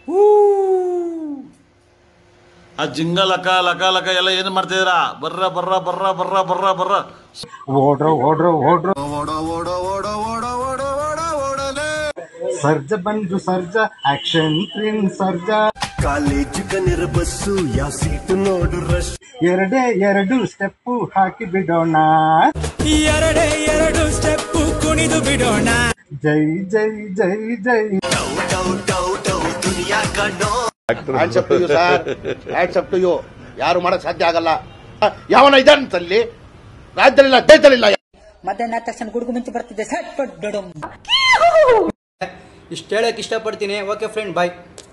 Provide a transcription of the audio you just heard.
ಆ ಜಿಂಗ ಲಕ ಲಕ ಲಕ ಎಲ್ಲ ಏನು ಮಾಡ್ತಿದ್ದೀರಾ ಬರ್ರ ಬರ್ರ ಬರ್ರ ಬರ್ರ ಬರ್ರ ಬರ್ರ ಓಡ್ರೋ ಓಡ್ರೋ ಓಡ್ರೋ ಸರ್ಜ ಬಂದು ಸರ್ಜ ಆಕ್ಷನ್ ಕ್ರೀಮ್ ಸರ್ಜ ಕಾಲೇಜ್ ಕನಿರ ಬಸ್ಸು ಯಾವ ಸೀಟು ನೋಡು ರಶ್ ಎರಡೇ ಎರಡು ಸ್ಟೆಪ್ಪು ಹಾಕಿ ಬಿಡೋಣ ಎರಡೇ ಎರಡು ಸ್ಟೆಪ್ ಕುಣಿದು ಬಿಡೋಣ ಜೈ ಜೈ ಜೈ ಜೈ hands up to you sir hands up to you ಯಾರು ಮಾಡಕ್ ಸಾಧ್ಯ ಆಗಲ್ಲ ಹ, ಯಾವನ ಇದ್ದಾನಂತಲ್ಲಿ ರಾಜ್ಯದಲ್ಲಿಲ್ಲ ದೇಶದಲ್ಲಿಲ್ಲ ಮಧ್ಯಾಹ್ನ ಆದ ತಕ್ಷಣ ಗುಡುಗು ಮಿಂಚು ಬರ್ತಿದ್ದೆ ಸಟ್ ಪಟ್ ಡೊಡಮ್ ಇಷ್ಟು ಹೇಳಕ್ ಇಷ್ಟಪಡ್ತೀನಿ ಓಕೆ ಫ್ರೆಂಡ್ ಬಾಯ್